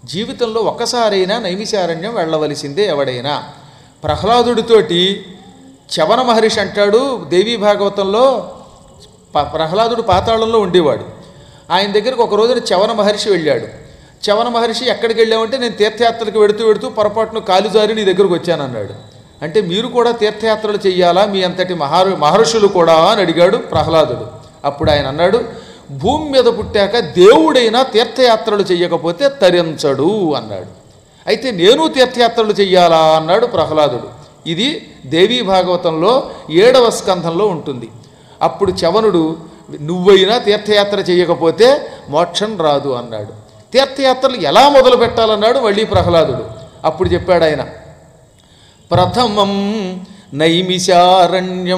జీవితంలో ఒక్కసారైనా నైమిశారణ్యం వెళ్ళవలసిందే ఎవడైనా ప్రహ్లాదుడితోటి చవన మహర్షి అంటాడు దేవీ భాగవతంలో ప- ప్రహ్లాదుడు పాతాళంలో ఉండేవాడు ఆయన దగ్గరకు ఒక రోజున చవన మహర్షి వెళ్ళాడు చవన మహర్షి ఎక్కడికి వెళ్ళామంటే నేను తీర్థయాత్రలకు వెడుతూ వెడుతూ పొరపాటును కాలుజారి నీ దగ్గరకు వచ్చానన్నాడు అంటే మీరు కూడా తీర్థయాత్రలు చెయ్యాలా మీ అంతటి మహారు మహర్షులు కూడా అని అడిగాడు ప్రహ్లాదుడు అప్పుడు ఆయన అన్నాడు భూమి మీద పుట్టాక దేవుడైనా తీర్థయాత్రలు చెయ్యకపోతే తరించడు అన్నాడు అయితే నేను తీర్థయాత్రలు చెయ్యాలా అన్నాడు ప్రహ్లాదుడు ఇది దేవీ భాగవతంలో ఏడవ స్కంధంలో ఉంటుంది అప్పుడు చవనుడు నువ్వైనా తీర్థయాత్ర చేయకపోతే మోక్షం రాదు అన్నాడు తీర్థయాత్రలు ఎలా మొదలు పెట్టాలన్నాడు మళ్ళీ ప్రహ్లాదుడు అప్పుడు చెప్పాడు ఆయన ప్రథమం నైమిషారణ్యం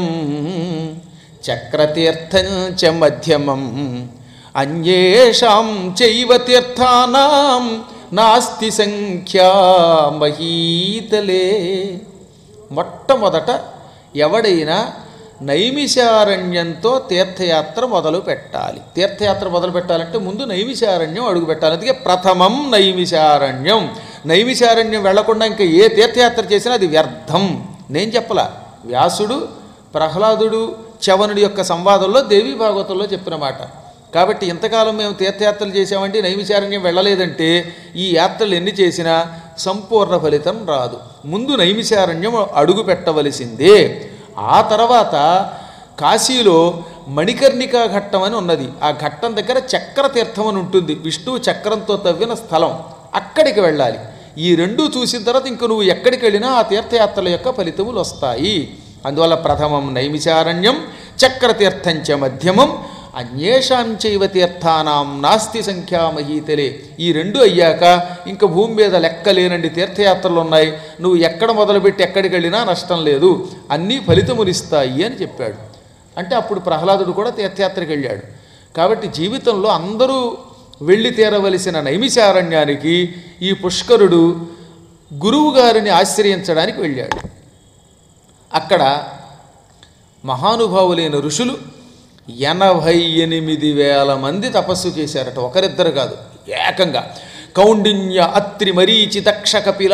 చక్రతీర్థం చ మధ్యమం అన్యేషాం చైవ తీర్థానాం నాస్తి సంఖ్యా మహీతలే మొట్టమొదట ఎవడైనా నైమిషారణ్యంతో తీర్థయాత్ర మొదలు పెట్టాలి తీర్థయాత్ర మొదలు పెట్టాలంటే ముందు నైమిషారణ్యం అడుగు పెట్టాలి అందుకే ప్రథమం నైమిషారణ్యం నైమిషారణ్యం వెళ్లకుండా ఇంకా ఏ తీర్థయాత్ర చేసినా అది వ్యర్థం నేను చెప్పలా వ్యాసుడు ప్రహ్లాదుడు చవనుడి యొక్క సంవాదంలో దేవీ భాగవతంలో చెప్పిన మాట కాబట్టి ఇంతకాలం మేము తీర్థయాత్రలు చేసామంటే నైమిషారణ్యం వెళ్ళలేదంటే ఈ యాత్రలు ఎన్ని చేసినా సంపూర్ణ ఫలితం రాదు ముందు నైమిషారణ్యం అడుగు పెట్టవలసిందే ఆ తర్వాత కాశీలో మణికర్ణికా ఘట్టం అని ఉన్నది ఆ ఘట్టం దగ్గర చక్ర తీర్థం అని ఉంటుంది విష్ణువు చక్రంతో తవ్విన స్థలం అక్కడికి వెళ్ళాలి ఈ రెండు చూసిన తర్వాత ఇంక నువ్వు ఎక్కడికి వెళ్ళినా ఆ తీర్థయాత్రల యొక్క ఫలితములు వస్తాయి అందువల్ల ప్రథమం నైమిషారణ్యం చక్రతీర్థంచ మధ్యమం అన్యేషాం చైవ తీర్థానాం నాస్తి సంఖ్యా మహీతలే ఈ రెండు అయ్యాక ఇంక భూమి మీద లెక్కలేనండి తీర్థయాత్రలు ఉన్నాయి నువ్వు ఎక్కడ మొదలుపెట్టి ఎక్కడికి వెళ్ళినా నష్టం లేదు అన్నీ ఫలితమునిస్తాయి అని చెప్పాడు అంటే అప్పుడు ప్రహ్లాదుడు కూడా తీర్థయాత్రకు వెళ్ళాడు కాబట్టి జీవితంలో అందరూ వెళ్ళి తీరవలసిన నైమిషారణ్యానికి ఈ పుష్కరుడు గురువు గారిని ఆశ్రయించడానికి వెళ్ళాడు అక్కడ మహానుభావులైన ఋషులు ఎనభై ఎనిమిది వేల మంది తపస్సు చేశారట ఒకరిద్దరు కాదు ఏకంగా కౌండిన్య అత్రి మరీచి దక్ష కపిల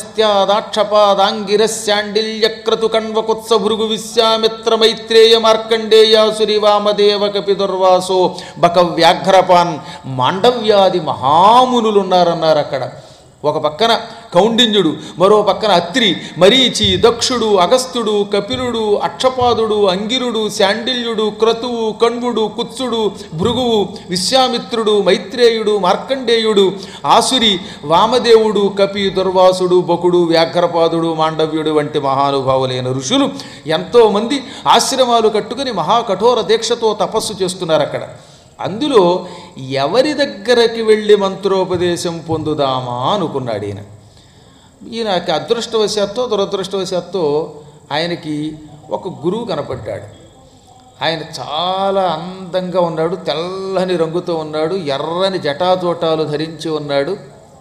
అగస్త్యాదాక్షపాదాంగిరశాండిల్య క్రతు కణ్వకుత్స భృగు విశ్వామిత్ర మైత్రేయ మార్కండేయాసురి వామదేవ కపి దుర్వాసో బక వ్యాఘ్రపాన్ మాండవ్యాది మహామునులు ఉన్నారన్నారు అక్కడ ఒక పక్కన కౌండిన్యుడు మరో పక్కన అత్రి మరీచి దక్షుడు అగస్త్యుడు కపిలుడు అక్షపాదుడు అంగిరుడు శాండిల్యుడు క్రతువు కణ్వుడు కుత్సుడు భృగువు విశ్వామిత్రుడు మైత్రేయుడు మార్కండేయుడు ఆసురి వామదేవుడు కపి దుర్వాసుడు బకుడు వ్యాఘ్రపాదుడు మాండవ్యుడు వంటి మహానుభావులైన ఋషులు ఎంతోమంది ఆశ్రమాలు కట్టుకుని మహాకఠోర దీక్షతో తపస్సు చేస్తున్నారు అక్కడ అందులో ఎవరి దగ్గరకి వెళ్ళి మంత్రోపదేశం పొందుదామా అనుకున్నాడు ఈయన ఈయనకి అదృష్టవశాత్తు దురదృష్టవశాత్తు ఆయనకి ఒక గురువు కనపడ్డాడు ఆయన చాలా అందంగా ఉన్నాడు తెల్లని రంగుతో ఉన్నాడు ఎర్రని జటాజోటాలు ధరించి ఉన్నాడు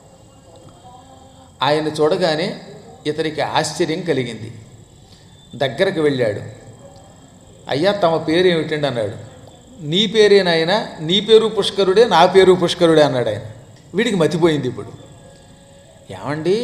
ఆయన చూడగానే ఇతనికి ఆశ్చర్యం కలిగింది దగ్గరకు వెళ్ళాడు అయ్యా తమ పేరు ఏమిటండి అన్నాడు నీ పేరేనాయన నీ పేరు పుష్కరుడే నా పేరు పుష్కరుడే అన్నాడు ఆయన వీడికి మతిపోయింది ఇప్పుడు ఏమండి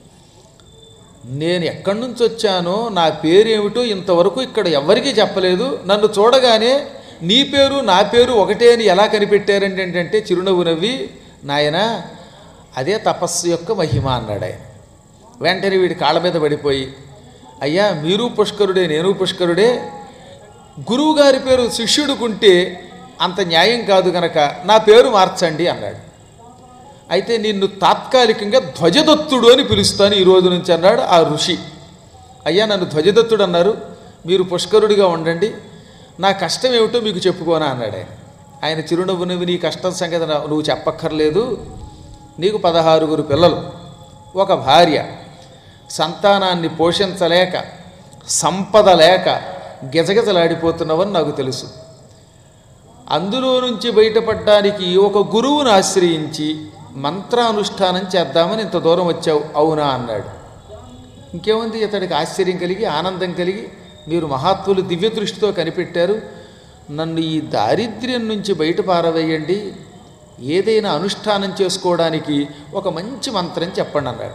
నేను ఎక్కడి నుంచి వచ్చానో నా పేరు ఏమిటో ఇంతవరకు ఇక్కడ ఎవరికీ చెప్పలేదు నన్ను చూడగానే నీ పేరు నా పేరు ఒకటే అని ఎలా కనిపెట్టారండి ఏంటంటే చిరునవ్వు నవ్వి నాయన అదే తపస్సు యొక్క మహిమ అన్నాడు ఆయన వెంటనే వీడి కాళ్ళ మీద పడిపోయి అయ్యా మీరు పుష్కరుడే నేను పుష్కరుడే గురువు గారి పేరు శిష్యుడుకుంటే అంత న్యాయం కాదు గనక నా పేరు మార్చండి అన్నాడు అయితే నిన్ను తాత్కాలికంగా ధ్వజదత్తుడు అని పిలుస్తాను ఈ రోజు నుంచి అన్నాడు ఆ ఋషి అయ్యా నన్ను ధ్వజదత్తుడు అన్నారు మీరు పుష్కరుడిగా ఉండండి నా కష్టం ఏమిటో మీకు చెప్పుకోనా అన్నాడు ఆయన ఆయన చిరునవ్వు నువ్వు నీ కష్టం సంగతి నా- నువ్వు చెప్పక్కర్లేదు నీకు పదహారుగురు పిల్లలు ఒక భార్య సంతానాన్ని పోషించలేక సంపద లేక గిజగిజలాడిపోతున్నావని నాకు తెలుసు అందులో నుంచి బయటపడడానికి ఒక గురువును ఆశ్రయించి మంత్రానుష్ఠానం చేద్దామని ఇంత దూరం వచ్చావు అవునా అన్నాడు ఇంకేముంది ఇతడికి ఆశ్చర్యం కలిగి ఆనందం కలిగి మీరు మహాత్ములు దివ్య దృష్టితో కనిపెట్టారు నన్ను ఈ దారిద్ర్యం నుంచి బయట పారవేయండి ఏదైనా అనుష్ఠానం చేసుకోవడానికి ఒక మంచి మంత్రం చెప్పండి అన్నాడు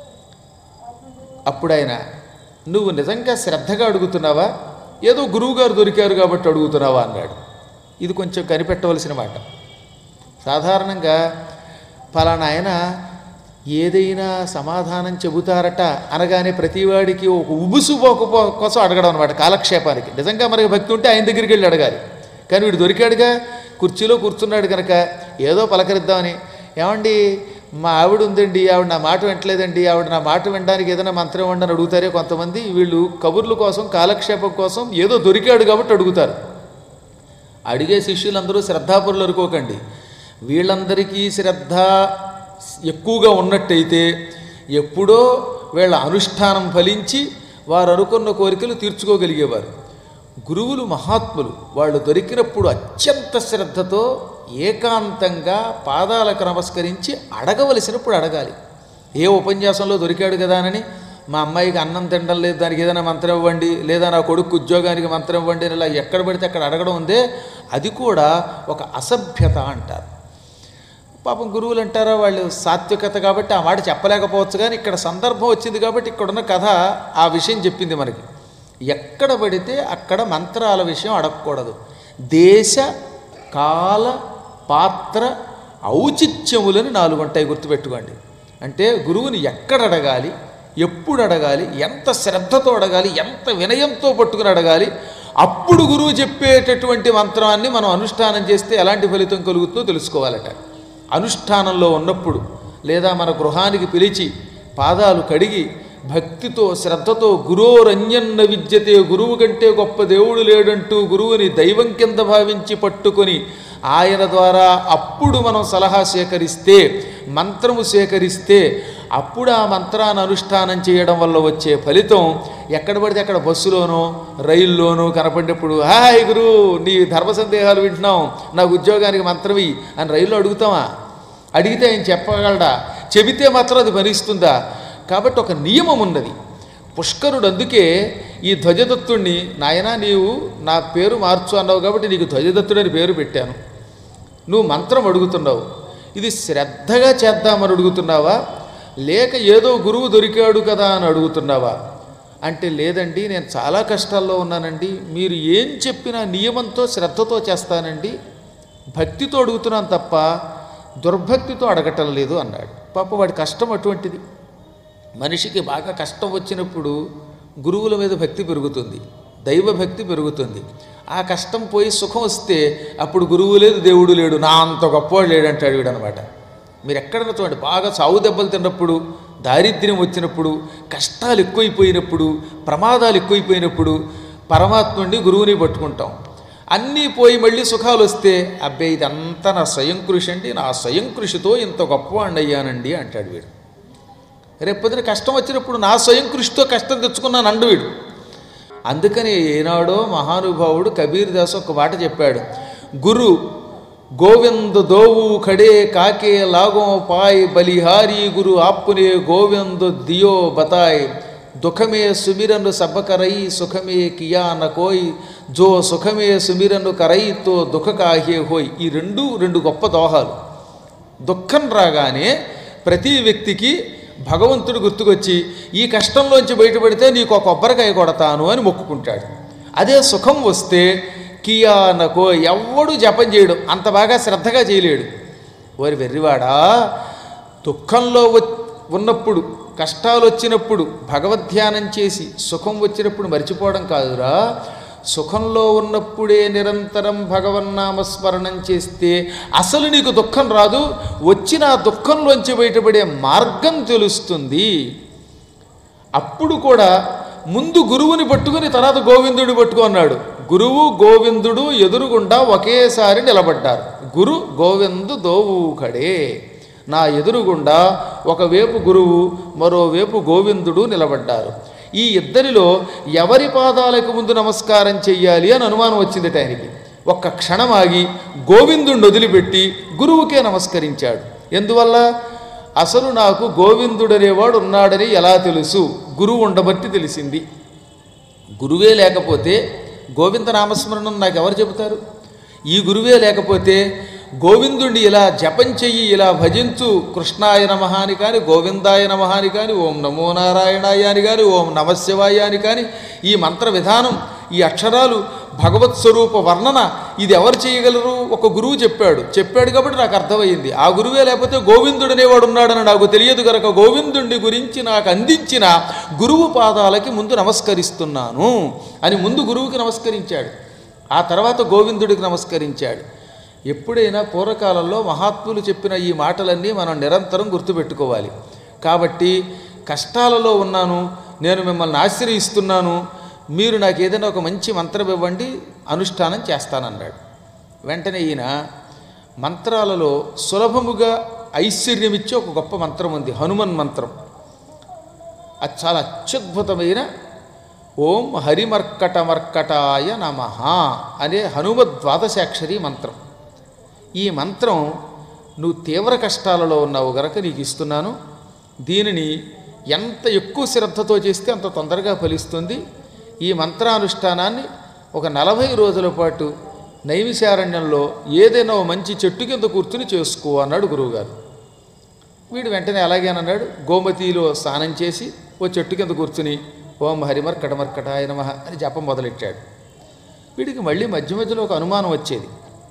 అప్పుడు ఆయన నువ్వు నిజంగా శ్రద్ధగా అడుగుతున్నావా ఏదో గురువుగారు దొరికారు కాబట్టి అడుగుతున్నావా అన్నాడు ఇది కొంచెం కనిపెట్టవలసిన మాట సాధారణంగా ఫలానా ఆయన ఏదైనా సమాధానం చెబుతారట అనగానే ప్రతివాడికి ఒక ఉబుసు పోక కోసం అడగడం అనమాట కాలక్షేపానికి నిజంగా మనకి భక్తి ఉంటే ఆయన దగ్గరికి వెళ్ళి అడగాలి కానీ వీడు దొరికాడుగా కుర్చీలో కూర్చున్నాడు కనుక ఏదో పలకరిద్దామని ఏమండి మా ఆవిడ ఉందండి ఆవిడ నా మాట వింటలేదండి ఆవిడ నా మాట వినడానికి ఏదైనా మంత్రం ఇవ్వండి అని అడుగుతారే కొంతమంది వీళ్ళు కబుర్ల కోసం కాలక్షేపం కోసం ఏదో దొరికాడు కాబట్టి అడుగుతారు అడిగే శిష్యులందరూ శ్రద్ధాపరులు అనుకోకండి వీళ్ళందరికీ శ్రద్ధ ఎక్కువగా ఉన్నట్టయితే ఎప్పుడో వీళ్ళ అనుష్ఠానం ఫలించి వారు అనుకున్న కోరికలు తీర్చుకోగలిగేవారు గురువులు మహాత్ములు వాళ్ళు దొరికినప్పుడు అత్యంత శ్రద్ధతో ఏకాంతంగా పాదాలకు నమస్కరించి అడగవలసినప్పుడు అడగాలి ఏ ఉపన్యాసంలో దొరికాడు కదా అని మా అమ్మాయికి అన్నం తినడం లేదు దానికి ఏదైనా మంత్రం ఇవ్వండి లేదా నా కొడుకు ఉద్యోగానికి మంత్రం ఇవ్వండి అని ఇలా ఎక్కడ పడితే అక్కడ అడగడం ఉందే అది కూడా ఒక అసభ్యత అంటారు పాపం గురువులు అంటారా వాళ్ళు సాత్వికత కాబట్టి ఆ మాట చెప్పలేకపోవచ్చు కానీ ఇక్కడ సందర్భం వచ్చింది కాబట్టి ఇక్కడున్న కథ ఆ విషయం చెప్పింది మనకి ఎక్కడ పడితే అక్కడ మంత్రాల విషయం అడగకూడదు దేశ కాల పాత్ర ఔచిత్యములని నాలుగు ఉంటాయి గుర్తుపెట్టుకోండి అంటే గురువుని ఎక్కడ అడగాలి ఎప్పుడు అడగాలి ఎంత శ్రద్ధతో అడగాలి ఎంత వినయంతో పట్టుకుని అడగాలి అప్పుడు గురువు చెప్పేటటువంటి మంత్రాన్ని మనం అనుష్ఠానం చేస్తే ఎలాంటి ఫలితం కలుగుతుందో తెలుసుకోవాలట అనుష్ఠానంలో ఉన్నప్పుడు లేదా మన గృహానికి పిలిచి పాదాలు కడిగి భక్తితో శ్రద్ధతో గురోరంజన్న విద్యతే గురువు కంటే గొప్ప దేవుడు లేడంటూ గురువుని దైవం కింద భావించి పట్టుకొని ఆయన ద్వారా అప్పుడు మనం సలహా సేకరిస్తే మంత్రము సేకరిస్తే అప్పుడు ఆ మంత్రాన్ని అనుష్ఠానం చేయడం వల్ల వచ్చే ఫలితం ఎక్కడ పడితే అక్కడ బస్సులోనో రైల్లోనో కనపడినప్పుడు హాయ్ గురు నీ ధర్మ సందేహాలు వింటున్నాం నాకు ఉద్యోగానికి మంత్రవి అని రైల్లో అడుగుతామా అడిగితే ఆయన చెప్పగలడా చెబితే మాత్రం అది భరిస్తుందా కాబట్టి ఒక నియమం ఉన్నది పుష్కరుడు అందుకే ఈ ధ్వజదత్తుణ్ణి నాయన నీవు నా పేరు మార్చు అన్నావు కాబట్టి నీకు ధ్వజదత్తుడని పేరు పెట్టాను నువ్వు మంత్రం అడుగుతున్నావు ఇది శ్రద్ధగా చేద్దామని అడుగుతున్నావా లేక ఏదో గురువు దొరికాడు కదా అని అడుగుతున్నావా అంటే లేదండి నేను చాలా కష్టాల్లో ఉన్నానండి మీరు ఏం చెప్పినా నియమంతో శ్రద్ధతో చేస్తానండి భక్తితో అడుగుతున్నాను తప్ప దుర్భక్తితో అడగటం లేదు అన్నాడు పాప వాడి కష్టం అటువంటిది మనిషికి బాగా కష్టం వచ్చినప్పుడు గురువుల మీద భక్తి పెరుగుతుంది దైవభక్తి పెరుగుతుంది ఆ కష్టం పోయి సుఖం వస్తే అప్పుడు గురువు లేదు దేవుడు లేడు నా అంత గొప్పవాడు లేడంటాడు వీడనమాట మీరు ఎక్కడన్నా చూడండి బాగా సావు దెబ్బలు తిన్నప్పుడు దారిద్ర్యం వచ్చినప్పుడు కష్టాలు ఎక్కువైపోయినప్పుడు ప్రమాదాలు ఎక్కువైపోయినప్పుడు పరమాత్ముడిని గురువుని పట్టుకుంటాం అన్నీ పోయి మళ్ళీ సుఖాలు వస్తే అబ్బే ఇదంతా నా స్వయం కృషి అండి నా స్వయం కృషితో ఇంత గొప్పవాడిని అయ్యానండి అంటాడు వీడు రేపు పొద్దున కష్టం వచ్చినప్పుడు నా స్వయం కృషితో కష్టం తెచ్చుకున్నాను అండు వీడు అందుకని ఏనాడో మహానుభావుడు కబీర్ దాస్ ఒక మాట చెప్పాడు గురు గోవింద దోవు ఖడే కాకే లాగో పాయ్ బలిహారీ గురు ఆప్పునే గోవింద దియో బతాయ్ దుఃఖమే సుమిరను సబ్బకరై సుఖమే కియా నకోయ్ జో సుఖమే సుమిరను కరైతో దుఃఖ కాహే హోయ్ ఈ రెండు రెండు గొప్ప దోహాలు దుఃఖం రాగానే ప్రతి వ్యక్తికి భగవంతుడు గుర్తుకొచ్చి ఈ కష్టంలోంచి బయటపడితే నీకు ఒక కొబ్బరికాయ కొడతాను అని మొక్కుకుంటాడు అదే సుఖం వస్తే కియానకో ఎవ్వడు జపం చేయడు అంత బాగా శ్రద్ధగా చేయలేడు ఓరి వెర్రివాడా దుఃఖంలో వ- ఉన్నప్పుడు కష్టాలు వచ్చినప్పుడు భగవద్ధ్యానం చేసి సుఖం వచ్చినప్పుడు మర్చిపోవడం కాదురా సుఖంలో ఉన్నప్పుడే నిరంతరం భగవన్నామస్మరణం చేస్తే అసలు నీకు దుఃఖం రాదు వచ్చిన ఆ దుఃఖంలోంచి బయటపడే మార్గం తెలుస్తుంది అప్పుడు కూడా ముందు గురువుని పట్టుకుని తర్వాత గోవిందుడిని పట్టుకో అన్నాడు గురువు గోవిందుడు ఎదురుగుండా ఒకేసారి నిలబడ్డారు గురు గోవిందు దోవుకడే నా ఎదురుగుండా ఒకవైపు గురువు మరోవైపు గోవిందుడు నిలబడ్డారు ఈ ఇద్దరిలో ఎవరి పాదాలకు ముందు నమస్కారం చెయ్యాలి అని అనుమానం వచ్చింది ఆయనకి ఒక్క క్షణం ఆగి గోవిందుడిని వదిలిపెట్టి గురువుకే నమస్కరించాడు ఎందువల్ల అసలు నాకు గోవిందుడనేవాడు ఉన్నాడని ఎలా తెలుసు గురువు ఉండబట్టి తెలిసింది గురువే లేకపోతే గోవింద నామస్మరణం నాకు ఎవరు చెబుతారు ఈ గురువే లేకపోతే గోవిందుడిని ఇలా జపం చెయ్యి ఇలా భజించు కృష్ణాయ నమ అని కానీ గోవిందాయ నమ అని కానీ ఓం నమో నారాయణాయ అని కానీ ఓం నమశివాయ అని కానీ ఈ మంత్ర విధానం ఈ అక్షరాలు భగవత్ స్వరూప వర్ణన ఇది ఎవరు చేయగలరు ఒక గురువు చెప్పాడు చెప్పాడు కాబట్టి నాకు అర్థమైంది ఆ గురువే లేకపోతే గోవిందుడు అనేవాడు ఉన్నాడని నాకు తెలియదు కనుక గోవిందుడి గురించి నాకు అందించిన గురువు పాదాలకి ముందు నమస్కరిస్తున్నాను అని ముందు గురువుకి నమస్కరించాడు ఆ తర్వాత గోవిందుడికి నమస్కరించాడు ఎప్పుడైనా పూర్వకాలంలో మహాత్ములు చెప్పిన ఈ మాటలన్నీ మనం నిరంతరం గుర్తుపెట్టుకోవాలి కాబట్టి కష్టాలలో ఉన్నాను నేను మిమ్మల్ని ఆశ్రయిస్తున్నాను మీరు నాకు ఏదైనా ఒక మంచి మంత్రం ఇవ్వండి అనుష్ఠానం చేస్తానన్నాడు వెంటనే ఈయన మంత్రాలలో సులభముగా ఐశ్వర్యమిచ్చే ఒక గొప్ప మంత్రం ఉంది హనుమన్ మంత్రం అది చాలా అత్యద్భుతమైన ఓం హరిమర్కటమర్కటాయ నమ అనే హనుమద్ ద్వాదశాక్షరి మంత్రం ఈ మంత్రం నువ్వు తీవ్ర కష్టాలలో ఉన్నావు గనక నీకు ఇస్తున్నాను దీనిని ఎంత ఎక్కువ శ్రద్ధతో చేస్తే అంత తొందరగా ఫలిస్తుంది ఈ మంత్రానుష్ఠానాన్ని ఒక నలభై రోజుల పాటు నైమిశారణ్యంలో ఏదైనా ఓ మంచి చెట్టు కింద కూర్చుని చేసుకో అన్నాడు గురువుగారు వీడు వెంటనే అలాగేనన్నాడు గోమతిలో స్నానం చేసి ఓ చెట్టు కింద కూర్చుని ఓం హరిమర్ కటమర్కటాయ నమ అని జపం మొదలెట్టాడు వీడికి మళ్ళీ మధ్య మధ్యలో ఒక అనుమానం వచ్చేది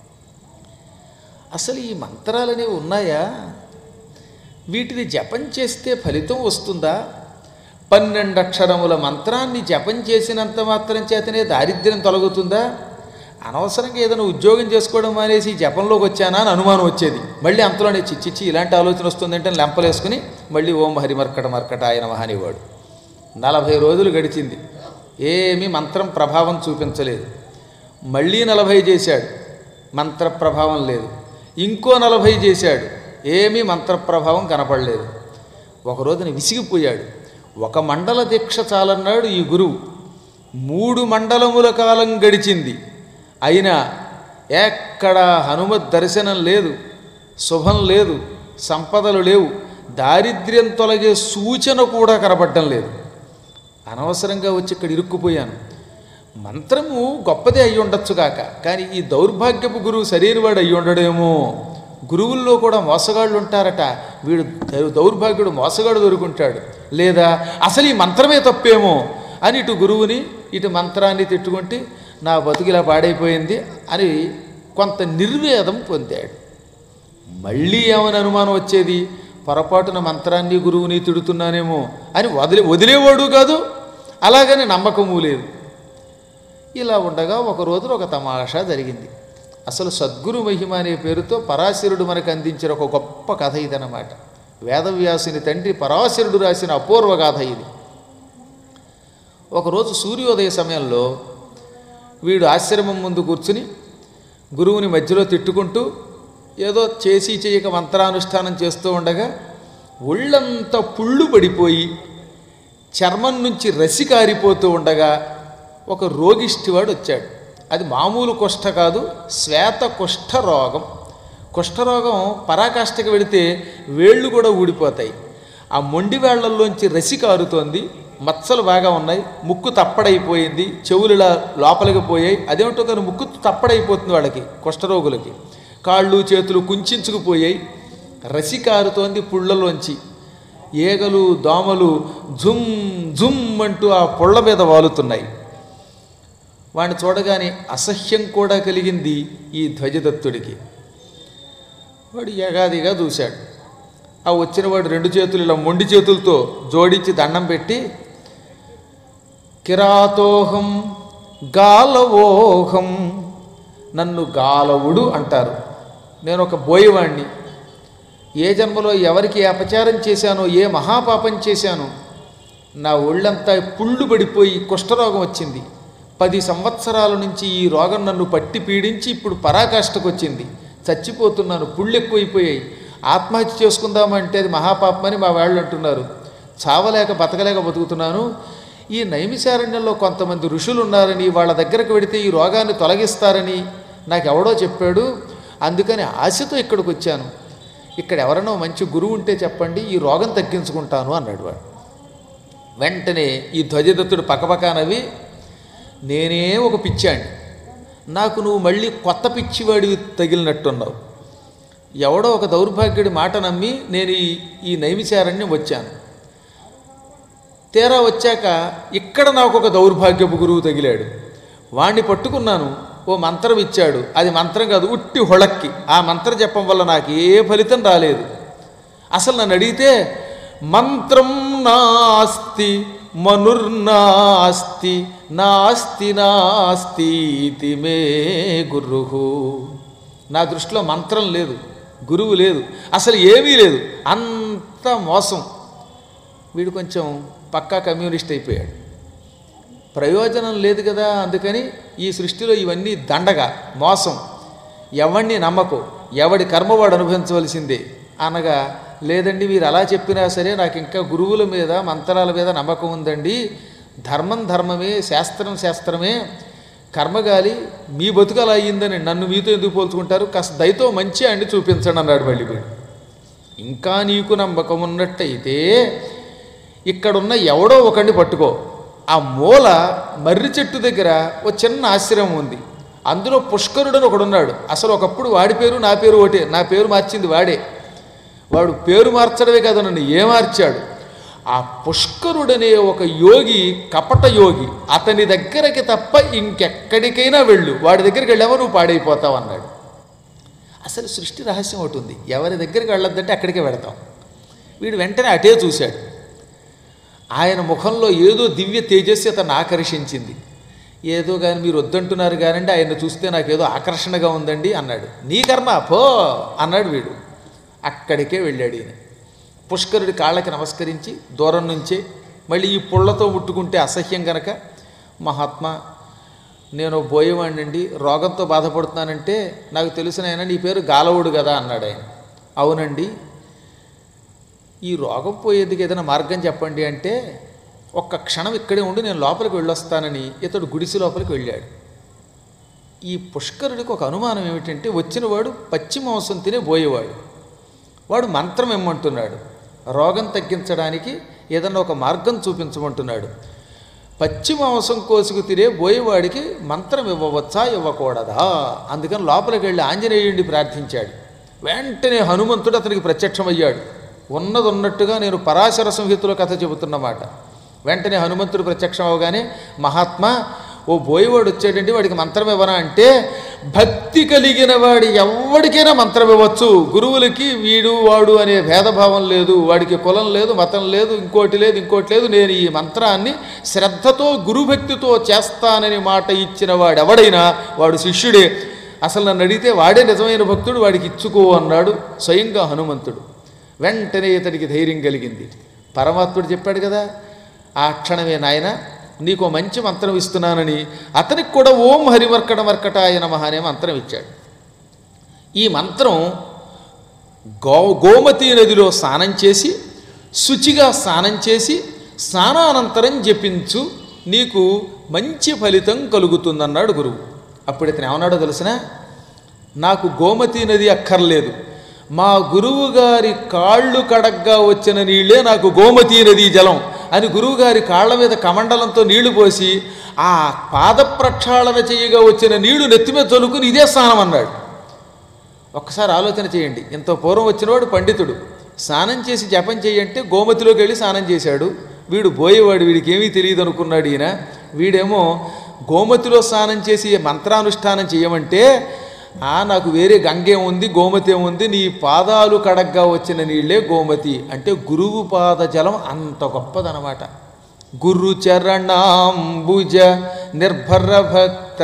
అసలు ఈ మంత్రాలనేవి ఉన్నాయా వీటిని జపం చేస్తే ఫలితం వస్తుందా పన్నెండు అక్షరముల మంత్రాన్ని జపం చేసినంత మాత్రం చేతనే దారిద్ర్యం తొలగుతుందా అనవసరంగా ఏదైనా ఉద్యోగం చేసుకోవడం మానేసి ఈ జపంలోకి వచ్చానా అని అనుమానం వచ్చేది మళ్ళీ అంతలోనే చిచ్చిచ్చి ఇలాంటి ఆలోచన వస్తుందంటే లెంపలేసుకుని మళ్ళీ ఓం హరిమర్కట మర్కట ఆయన మహానివాడు నలభై రోజులు గడిచింది ఏమీ మంత్రం ప్రభావం చూపించలేదు మళ్ళీ నలభై చేశాడు మంత్ర ప్రభావం లేదు ఇంకో నలభై చేశాడు ఏమీ మంత్ర ప్రభావం కనపడలేదు ఒక రోజున విసిగిపోయాడు ఒక మండల దీక్ష చాలన్నాడు ఈ గురువు మూడు మండలముల కాలం గడిచింది అయినా ఎక్కడ హనుమత్ దర్శనం లేదు శుభం లేదు సంపదలు లేవు దారిద్ర్యం తొలగే సూచన కూడా కనపడడం లేదు అనవసరంగా వచ్చి ఇక్కడ ఇరుక్కుపోయాను మంత్రము గొప్పదే అయి ఉండొచ్చు కాక కానీ ఈ దౌర్భాగ్యపు గురువు సరైనవాడు అయి ఉండడేమో గురువుల్లో కూడా మోసగాళ్ళు ఉంటారట వీడు దౌ- దౌర్భాగ్యుడు మోసగాడు దొరుకుంటాడు లేదా అసలు ఈ మంత్రమే తప్పేమో అని ఇటు గురువుని ఇటు మంత్రాన్ని తిట్టుకుంటే నా బతుకిలా పాడైపోయింది అని కొంత నిర్వేదం పొందాడు మళ్ళీ ఏమని అనుమానం వచ్చేది పొరపాటున మంత్రాన్ని గురువుని తిడుతున్నానేమో అని వదిలే వదిలేవాడు కాదు అలాగని నమ్మకము లేదు ఇలా ఉండగా ఒక రోజున ఒక తమాషా జరిగింది అసలు సద్గురు మహిమ అనే పేరుతో పరాశరుడు మనకు అందించిన ఒక గొప్ప కథ ఇదన్నమాట వేదవ్యాసుని తండ్రి పరాశరుడు రాసిన అపూర్వ గాథ ఇది ఒకరోజు సూర్యోదయ సమయంలో వీడు ఆశ్రమం ముందు కూర్చుని గురువుని మధ్యలో తిట్టుకుంటూ ఏదో చేసి చేయక మంత్రానుష్ఠానం చేస్తూ ఉండగా ఒళ్ళంతా పుళ్ళు పడిపోయి చర్మం నుంచి రసి కారిపోతూ ఉండగా ఒక రోగిష్టివాడు వచ్చాడు అది మామూలు కుష్ఠ కాదు శ్వేత కుష్ఠ రోగం కుష్ఠరోగం పరాకాష్ఠకి వెళితే వేళ్ళు కూడా ఊడిపోతాయి ఆ మొండి వేళ్లల్లోంచి రసి కారుతోంది మచ్చలు బాగా ఉన్నాయి ముక్కు తప్పడైపోయింది చెవులు ఇలా లోపలికి పోయాయి అదేమిటో కానీ ముక్కు తప్పడైపోతుంది వాళ్ళకి కుష్ఠరోగులకి కాళ్ళు చేతులు కుంచుకుపోయాయి రసి కారుతోంది పుళ్ళలోంచి ఏగలు దోమలు జుమ్ జుమ్ అంటూ ఆ పుళ్ళ మీద వాలుతున్నాయి వాడిని చూడగానే అసహ్యం కూడా కలిగింది ఈ ధ్వజదత్తుడికి వాడు యగాదిగా చూశాడు ఆ వచ్చిన వాడు రెండు చేతులు ఇలా మొండి చేతులతో జోడించి దండం పెట్టి కిరాతోహం గాలవోహం నన్ను గాలవుడు అంటారు నేను ఒక బోయవాణ్ణి ఏ జన్మలో ఎవరికి ఏ అపచారం చేశానో ఏ మహాపాపం చేశానో నా ఒళ్ళంతా పుళ్ళు పడిపోయి కుష్ఠరోగం వచ్చింది పది సంవత్సరాల నుంచి ఈ రోగం నన్ను పట్టి పీడించి ఇప్పుడు పరాకాష్ఠకు వచ్చింది చచ్చిపోతున్నాను పుళ్ళు ఎక్కువైపోయాయి ఆత్మహత్య చేసుకుందామంటే అది మహాపాపమని మా వాళ్ళు అంటున్నారు చావలేక బతకలేక బతుకుతున్నాను ఈ నైమిశారణ్యంలో కొంతమంది ఋషులు ఉన్నారని వాళ్ళ దగ్గరకు వెడితే ఈ రోగాన్ని తొలగిస్తారని నాకు ఎవడో చెప్పాడు అందుకని ఆశతో ఇక్కడికి వచ్చాను ఇక్కడ ఎవరైనా మంచి గురువు ఉంటే చెప్పండి ఈ రోగం తగ్గించుకుంటాను అన్నాడు వాడు వెంటనే ఈ ధ్వజదత్తుడు పక్కపక్కనవి నేనే ఒక పిచ్చాండి నాకు నువ్వు మళ్ళీ కొత్త పిచ్చివాడివి తగిలినట్టున్నావు ఎవడో ఒక దౌర్భాగ్యుడి మాట నమ్మి నేను ఈ ఈ నైమిచారణ్యం వచ్చాను తీరా వచ్చాక ఇక్కడ నాకు ఒక దౌర్భాగ్యపు గురువు తగిలాడు వాణ్ణి పట్టుకున్నాను ఓ మంత్రం ఇచ్చాడు అది మంత్రం కాదు ఉట్టి హొళక్కి ఆ మంత్రం చెప్పడం వల్ల నాకు ఏ ఫలితం రాలేదు అసలు నన్ను అడిగితే మంత్రం నాస్తి మనుర్నాస్తి నాస్తి నాస్తి ఇతి మే గురు నా దృష్టిలో మంత్రం లేదు గురువు లేదు అసలు ఏమీ లేదు అంత మోసం వీడు కొంచెం పక్కా కమ్యూనిస్ట్ అయిపోయాడు ప్రయోజనం లేదు కదా అందుకని ఈ సృష్టిలో ఇవన్నీ దండగా మోసం ఎవడిని నమ్మకు ఎవడి కర్మ వాడు అనుభవించవలసిందే అనగా లేదండి మీరు అలా చెప్పినా సరే నాకు ఇంకా గురువుల మీద మంత్రాల మీద నమ్మకం ఉందండి ధర్మం ధర్మమే శాస్త్రం శాస్త్రమే కర్మగాలి మీ బతుకు అలా అయ్యిందని నన్ను మీతో ఎందుకు పోల్చుకుంటారు కాస్త దయతో మంచి అండి చూపించండి అన్నాడు మళ్ళీ వీడు ఇంకా నీకు నమ్మకం ఉన్నట్టయితే ఇక్కడున్న ఎవడో ఒకడిని పట్టుకో ఆ మూల మర్రి చెట్టు దగ్గర ఓ చిన్న ఆశ్రమం ఉంది అందులో పుష్కరుడని ఒకడున్నాడు అసలు ఒకప్పుడు వాడి పేరు నా పేరు ఒకటే నా పేరు మార్చింది వాడే వాడు పేరు మార్చడమే కాదు నన్ను ఏ మార్చాడు ఆ పుష్కరుడనే ఒక యోగి కపట యోగి అతని దగ్గరకి తప్ప ఇంకెక్కడికైనా వెళ్ళు వాడి దగ్గరికి వెళ్ళావో నువ్వు పాడైపోతావు అన్నాడు అసలు సృష్టి రహస్యం ఒకటి ఉంది ఎవరి దగ్గరికి వెళ్ళొద్దంటే అక్కడికే వెళతాం వీడు వెంటనే అటే చూశాడు ఆయన ముఖంలో ఏదో దివ్య తేజస్సు అతను ఆకర్షించింది ఏదో కానీ మీరు వద్దంటున్నారు కానండి ఆయన చూస్తే నాకేదో ఆకర్షణగా ఉందండి అన్నాడు నీ కర్మ పో అన్నాడు వీడు అక్కడికే వెళ్ళాడు ఈయన పుష్కరుడి కాళ్ళకి నమస్కరించి దూరం నుంచే మళ్ళీ ఈ పుళ్ళతో ముట్టుకుంటే అసహ్యం గనక మహాత్మా నేను బోయేవాడినండి రోగంతో బాధపడుతున్నానంటే నాకు తెలిసిన ఆయన నీ పేరు గాలవుడు కదా అన్నాడు ఆయన అవునండి ఈ రోగం పోయేందుకు ఏదైనా మార్గం చెప్పండి అంటే ఒక్క క్షణం ఇక్కడే ఉండి నేను లోపలికి వెళ్ళొస్తానని ఇతడు గుడిసి లోపలికి వెళ్ళాడు ఈ పుష్కరుడికి ఒక అనుమానం ఏమిటంటే వచ్చినవాడు పచ్చి మాంసం తినే పోయేవాడు వాడు మంత్రం ఇమ్మంటున్నాడు రోగం తగ్గించడానికి ఏదన్నా ఒక మార్గం చూపించమంటున్నాడు పచ్చి మాంసం కోసుకు తినే బోయేవాడికి మంత్రం ఇవ్వవచ్చా ఇవ్వకూడదా అందుకని లోపలికి వెళ్ళి ఆంజనేయుడిని ప్రార్థించాడు వెంటనే హనుమంతుడు అతనికి ప్రత్యక్షమయ్యాడు ఉన్నది ఉన్నట్టుగా నేను పరాశర సంహితలో కథ చెబుతున్నమాట వెంటనే హనుమంతుడు ప్రత్యక్షం అవగానే మహాత్మా ఓ బోయేవాడు వచ్చాడండి వాడికి మంత్రం ఇవ్వనా అంటే భక్తి కలిగిన వాడి ఎవరికైనా మంత్రం ఇవ్వచ్చు గురువులకి వీడు వాడు అనే భేదభావం లేదు వాడికి కులం లేదు మతం లేదు ఇంకోటి లేదు ఇంకోటి లేదు నేను ఈ మంత్రాన్ని శ్రద్ధతో గురుభక్తితో చేస్తానని మాట ఇచ్చిన వాడు ఎవడైనా వాడు శిష్యుడే అసలు నన్ను అడిగితే వాడే నిజమైన భక్తుడు వాడికి ఇచ్చుకో అన్నాడు స్వయంగా హనుమంతుడు వెంటనే ఇతడికి ధైర్యం కలిగింది పరమాత్ముడు చెప్పాడు కదా ఆ క్షణమే నాయన నీకు ఓ మంచి మంత్రం ఇస్తున్నానని అతనికి కూడా ఓం హరివర్కట వర్కటాయ నమః అనే మంత్రం ఇచ్చాడు ఈ మంత్రం గో గోమతి నదిలో స్నానం చేసి శుచిగా స్నానం చేసి స్నానానంతరం జపించు నీకు మంచి ఫలితం కలుగుతుందన్నాడు గురువు అప్పుడు ఇతను ఏమన్నాడో తెలిసిన నాకు గోమతి నది అక్కర్లేదు మా గురువు గారి కాళ్ళు కడగ్గా వచ్చిన నీళ్ళే నాకు గోమతి నది జలం అని గురువుగారి కాళ్ళ మీద కమండలంతో నీళ్లు పోసి ఆ పాద ప్రక్షాళన చేయగా వచ్చిన నీళ్లు నెత్తిమీద చలుకుని ఇదే స్నానం అన్నాడు ఒక్కసారి ఆలోచన చేయండి ఇంత పూర్వం వచ్చినవాడు పండితుడు స్నానం చేసి జపం చేయంటే గోమతిలోకి వెళ్ళి స్నానం చేశాడు వీడు పోయేవాడు వీడికి ఏమీ తెలియదు అనుకున్నాడు ఈయన వీడేమో గోమతిలో స్నానం చేసి మంత్రానుష్ఠానం చేయమంటే ఆ నాకు వేరే గంగే ఉంది గోమతి ఉంది నీ పాదాలు కడగ్గా వచ్చిన నీళ్ళే గోమతి అంటే గురువు పాద జలం అంత గొప్పదనమాట గురు చరణాంబుజ నిర్భర భక్త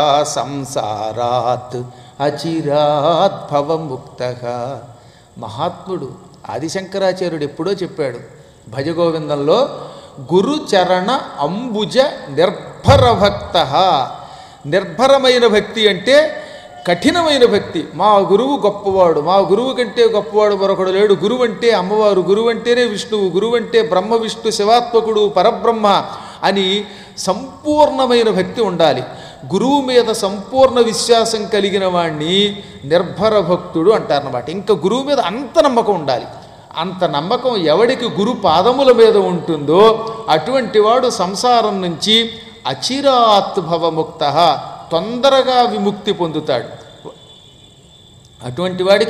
సంసారాత్ అచిరాత్ భవముక్త మహాత్ముడు ఆదిశంకరాచార్యుడు ఎప్పుడో చెప్పాడు భజగోవిందంలో గురు చరణ అంబుజ నిర్భర భక్త నిర్భరమైన భక్తి అంటే కఠినమైన భక్తి మా గురువు గొప్పవాడు మా గురువు కంటే గొప్పవాడు మరొకడు లేడు గురువు అంటే అమ్మవారు గురువు అంటేనే విష్ణువు గురువు అంటే బ్రహ్మ విష్ణు శివాత్మకుడు పరబ్రహ్మ అని సంపూర్ణమైన భక్తి ఉండాలి గురువు మీద సంపూర్ణ విశ్వాసం కలిగిన వాణ్ణి నిర్భర భక్తుడు అంటారన్నమాట ఇంకా గురువు మీద అంత నమ్మకం ఉండాలి అంత నమ్మకం ఎవడికి గురు పాదముల మీద ఉంటుందో అటువంటి వాడు సంసారం నుంచి అచిరాత్ భవముక్త తొందరగా విముక్తి పొందుతాడు అటువంటి వాడికి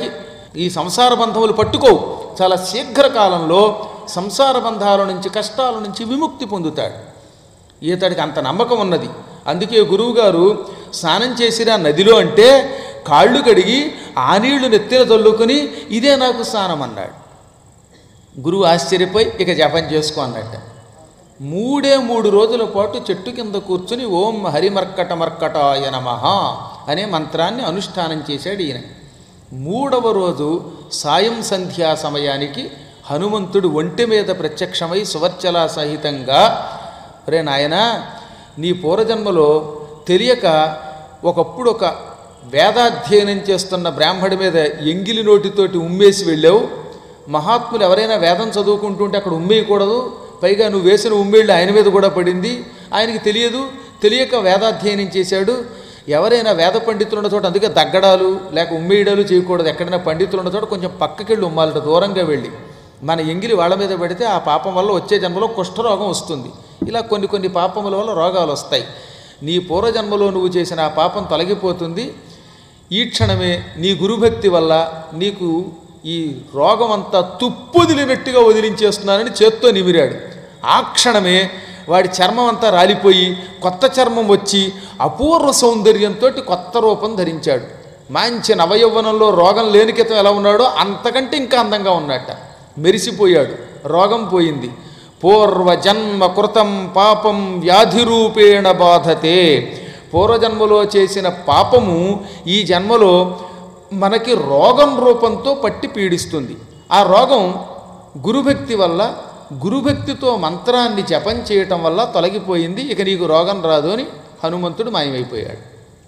ఈ సంసార బంధములు పట్టుకోవు చాలా శీఘ్ర కాలంలో సంసార బంధాల నుంచి కష్టాల నుంచి విముక్తి పొందుతాడు ఈతడికి అంత నమ్మకం ఉన్నది అందుకే గురువుగారు స్నానం చేసిన నదిలో అంటే కాళ్ళు కడిగి ఆ నీళ్లు నెత్తిన తల్లుకొని ఇదే నాకు స్నానం అన్నాడు గురువు ఆశ్చర్యపోయి ఇక జపం చేసుకో అన్నట్ట మూడే మూడు రోజుల పాటు చెట్టు కింద కూర్చుని ఓం హరిమర్కట మర్కటాయ నమః అనే మంత్రాన్ని అనుష్ఠానం చేశాడు ఈయన మూడవ రోజు సాయం సంధ్యా సమయానికి హనుమంతుడు ఒంటి మీద ప్రత్యక్షమై సువర్చల సహితంగా రే నాయనా నీ పూర్వజన్మలో తెలియక ఒకప్పుడు ఒక వేదాధ్యయనం చేస్తున్న బ్రాహ్మడి మీద ఎంగిలి నోటితోటి ఉమ్మేసి వెళ్ళావు మహాత్ములు ఎవరైనా వేదం చదువుకుంటుంటే అక్కడ ఉమ్మేయకూడదు పైగా నువ్వు వేసిన ఉమ్మేళ్ళు ఆయన మీద కూడా పడింది ఆయనకి తెలియదు తెలియక వేదాధ్యయనం చేశాడు ఎవరైనా వేద పండితులు ఉన్న చోట అందుకే దగ్గడాలు లేక ఉమ్మేయడాలు చేయకూడదు ఎక్కడైనా పండితులు ఉన్న చోట కొంచెం పక్కకెళ్ళి ఉమ్మాలట దూరంగా వెళ్ళి మన ఎంగిలి వాళ్ళ మీద పెడితే ఆ పాపం వల్ల వచ్చే జన్మలో కుష్ఠరోగం వస్తుంది ఇలా కొన్ని కొన్ని పాపముల వల్ల రోగాలు వస్తాయి నీ పూర్వజన్మలో నువ్వు చేసిన ఆ పాపం తొలగిపోతుంది ఈ క్షణమే నీ గురుభక్తి వల్ల నీకు ఈ రోగం అంతా తుప్పుదిలినట్టుగా వదిలించేస్తున్నానని చేత్తో నిమిరాడు ఆ క్షణమే వాడి చర్మం అంతా రాలిపోయి కొత్త చర్మం వచ్చి అపూర్వ సౌందర్యంతో కొత్త రూపం ధరించాడు మంచి నవయౌవనంలో రోగం లేని క్రితం ఎలా ఉన్నాడో అంతకంటే ఇంకా అందంగా ఉన్నట్ట మెరిసిపోయాడు రోగం పోయింది పూర్వజన్మ కృతం పాపం వ్యాధిరూపేణ బాధతే పూర్వజన్మలో చేసిన పాపము ఈ జన్మలో మనకి రోగం రూపంతో పట్టి పీడిస్తుంది ఆ రోగం గురుభక్తి వల్ల గురుభక్తితో మంత్రాన్ని జపం చేయటం వల్ల తొలగిపోయింది ఇక నీకు రోగం రాదు అని హనుమంతుడు మాయమైపోయాడు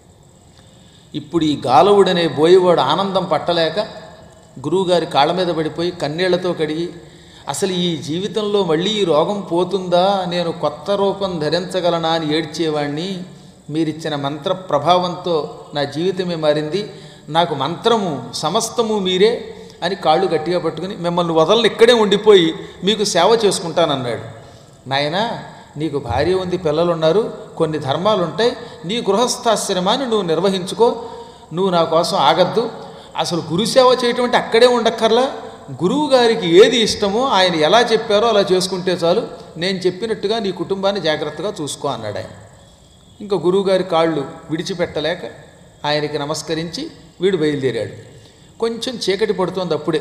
ఇప్పుడు ఈ గాలవుడనే బోయవాడు ఆనందం పట్టలేక గురువుగారి కాళ్ళ మీద పడిపోయి కన్నీళ్లతో కడిగి అసలు ఈ జీవితంలో మళ్ళీ ఈ రోగం పోతుందా నేను కొత్త రూపం ధరించగలనా అని ఏడ్చేవాణ్ణి మీరిచ్చిన మంత్ర ప్రభావంతో నా జీవితమే మారింది నాకు మంత్రము సమస్తము మీరే అని కాళ్ళు గట్టిగా పట్టుకుని మిమ్మల్ని వదలని ఇక్కడే ఉండిపోయి మీకు సేవ చేసుకుంటానన్నాడు నాయనా నీకు భార్య ఉంది పిల్లలు ఉన్నారు కొన్ని ధర్మాలు ఉంటాయి నీ గృహస్థాశ్రమాన్ని నువ్వు నిర్వహించుకో నువ్వు నా కోసం ఆగద్దు అసలు గురుసేవ చేయటం అంటే అక్కడే ఉండక్కర్లా గురువు గారికి ఏది ఇష్టమో ఆయన ఎలా చెప్పారో అలా చేసుకుంటే చాలు నేను చెప్పినట్టుగా నీ కుటుంబాన్ని జాగ్రత్తగా చూసుకో అన్నాడు ఆయన ఇంకా గురువుగారి కాళ్ళు విడిచిపెట్టలేక ఆయనకి నమస్కరించి వీడు బయలుదేరాడు కొంచెం చీకటి పడుతోంది అప్పుడే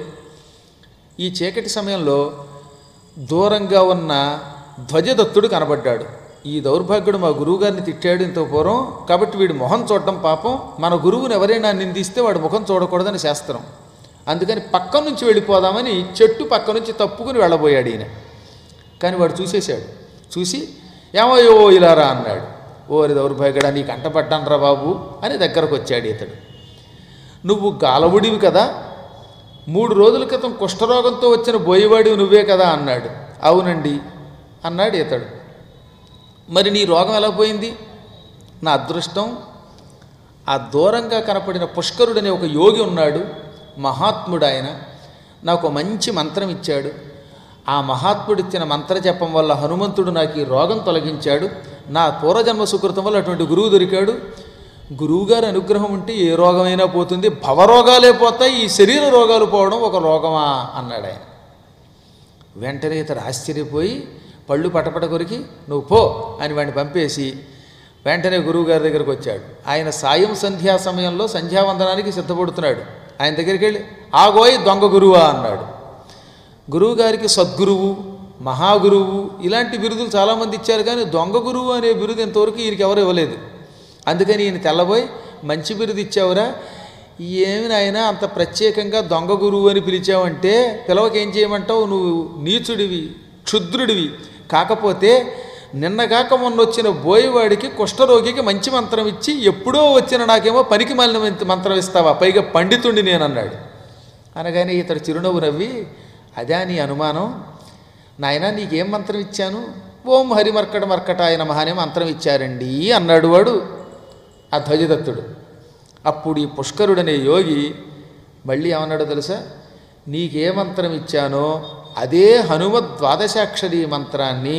ఈ చీకటి సమయంలో దూరంగా ఉన్న ధ్వజదత్తుడు కనబడ్డాడు ఈ దౌర్భాగ్యుడు మా గురువుగారిని తిట్టాడు ఇంత పూర్వం కాబట్టి వీడి మొహం చూడడం పాపం మన గురువుని ఎవరైనా నిందిస్తే వాడి ముఖం చూడకూడదని శాస్త్రం అందుకని పక్క నుంచి వెళ్ళిపోదామని చెట్టు పక్క నుంచి తప్పుకుని వెళ్ళబోయాడు ఈయన కానీ వాడు చూసేశాడు చూసి ఏమయ్యో ఇలారా అన్నాడు ఓరి దౌర్భాగ్యడా నీకు అంటపడ్డానరా బాబు అని దగ్గరకు వచ్చాడు ఇతడు నువ్వు గాలవుడివి కదా మూడు రోజుల క్రితం కుష్ఠరోగంతో వచ్చిన బోయవాడివి నువ్వే కదా అన్నాడు అవునండి అన్నాడు ఇతడు మరి నీ రోగం ఎలా పోయింది నా అదృష్టం ఆ దూరంగా కనపడిన పుష్కరుడనే ఒక యోగి ఉన్నాడు మహాత్ముడు ఆయన నాకు ఒక మంచి మంత్రం ఇచ్చాడు ఆ మహాత్ముడు ఇచ్చిన మంత్ర జపం వల్ల హనుమంతుడు నాకు ఈ రోగం తొలగించాడు నా పూర్వజన్మ సుకృతం వల్ల అటువంటి గురువు దొరికాడు గురువుగారి అనుగ్రహం ఉంటే ఏ రోగమైనా పోతుంది భవరోగాలే పోతాయి ఈ శరీర రోగాలు పోవడం ఒక రోగమా అన్నాడు ఆయన వెంటనే ఇతడు ఆశ్చర్యపోయి పళ్ళు పటపట కొరికి నువ్వు పో అని వాడిని పంపేసి వెంటనే గురువుగారి దగ్గరకు వచ్చాడు ఆయన సాయం సంధ్యా సమయంలో సంధ్యావందనానికి సిద్ధపడుతున్నాడు ఆయన దగ్గరికి వెళ్ళి ఆగోయ్ దొంగ గురువా అన్నాడు గురువుగారికి సద్గురువు మహాగురువు ఇలాంటి బిరుదులు చాలామంది ఇచ్చారు కానీ దొంగ గురువు అనే బిరుదు ఇంతవరకు ఈయనకి ఎవరు ఇవ్వలేదు అందుకని ఈయన తెల్లబోయి మంచి బిరుదు ఇచ్చావురా ఏమి నాయన అంత ప్రత్యేకంగా దొంగ గురువు అని పిలిచావంటే పిలవకి ఏం చేయమంటావు నువ్వు నీచుడివి క్షుద్రుడివి కాకపోతే నిన్నగాక మొన్న వచ్చిన బోయవాడికి కుష్ఠరోగికి మంచి మంత్రం ఇచ్చి ఎప్పుడో వచ్చిన నాకేమో పనికి మాలిన మంత్ర- మంత్రం ఇస్తావా పైగా పండితుడిని నేను అన్నాడు అనగానే ఇతడు చిరునవ్వు నవ్వి అదే నీ అనుమానం నాయన నీకేం మంత్రం ఇచ్చాను ఓం హరిమర్కట మర్కటాయ నమః అనే మంత్రం ఇచ్చారండి అన్నాడు వాడు ఆ ధ్వజదత్తుడు అప్పుడు ఈ పుష్కరుడనే యోగి మళ్ళీ ఏమన్నాడో తెలుసా నీకే మంత్రం ఇచ్చానో అదే హనుమద్ ద్వాదశాక్షరి మంత్రాన్ని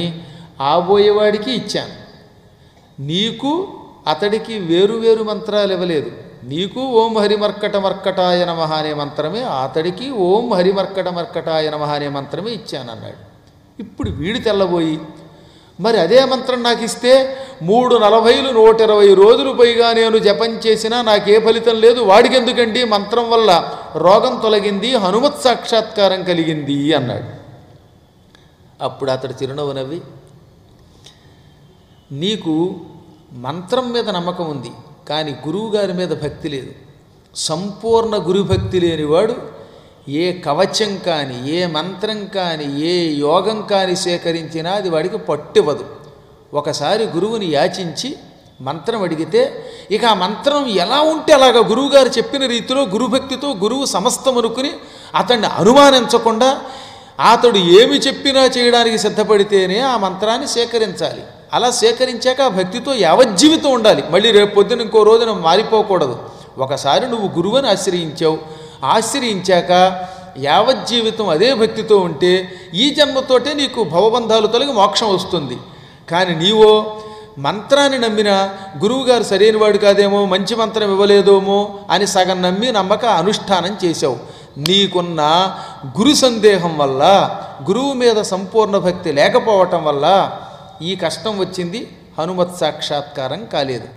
ఆబోయేవాడికి ఇచ్చాను నీకు అతడికి వేరు వేరు మంత్రాలు ఇవ్వలేదు నీకు ఓం హరిమర్కట మర్కటాయ నమ అనే మంత్రమే అతడికి ఓం హరిమర్కట మర్కటాయ నమ అనే మంత్రమే ఇచ్చానన్నాడు ఇప్పుడు వీడు తెల్లబోయి మరి అదే మంత్రం నాకు ఇస్తే మూడు నలభైలు నూట ఇరవై రోజులు పైగా నేను జపం చేసినా నాకే ఫలితం లేదు వాడికెందుకండి మంత్రం వల్ల రోగం తొలగింది హనుమత్ సాక్షాత్కారం కలిగింది అన్నాడు అప్పుడు అతడు చిరునవ్వు నవ్వి నీకు మంత్రం మీద నమ్మకం ఉంది కానీ గురువుగారి మీద భక్తి లేదు సంపూర్ణ గురుభక్తి లేనివాడు ఏ కవచం కానీ ఏ మంత్రం కానీ ఏ యోగం కానీ సేకరించినా అది వాడికి పట్టివ్వదు ఒకసారి గురువుని యాచించి మంత్రం అడిగితే ఇక ఆ మంత్రం ఎలా ఉంటే అలాగా గురువుగారు చెప్పిన రీతిలో గురుభక్తితో గురువు సమస్తం అనుకుని అతన్ని అనుమానించకుండా అతడు ఏమి చెప్పినా చేయడానికి సిద్ధపడితేనే ఆ మంత్రాన్ని సేకరించాలి అలా సేకరించాక ఆ భక్తితో యావజ్జీవితం ఉండాలి మళ్ళీ రేపు పొద్దున ఇంకో రోజున మారిపోకూడదు ఒకసారి నువ్వు గురువుని ఆశ్రయించావు ఆశ్రయించాక యావజ్జీవితం అదే భక్తితో ఉంటే ఈ జన్మతోటే నీకు భవబంధాలు తొలగి మోక్షం వస్తుంది కానీ నీవో మంత్రాన్ని నమ్మిన గురువుగారు సరైనవాడు కాదేమో మంచి మంత్రం ఇవ్వలేదేమో అని సగం నమ్మి నమ్మక అనుష్ఠానం చేశావు నీకున్న గురు సందేహం వల్ల గురువు మీద సంపూర్ణ భక్తి లేకపోవటం వల్ల ఈ కష్టం వచ్చింది హనుమత్ సాక్షాత్కారం కాలేదు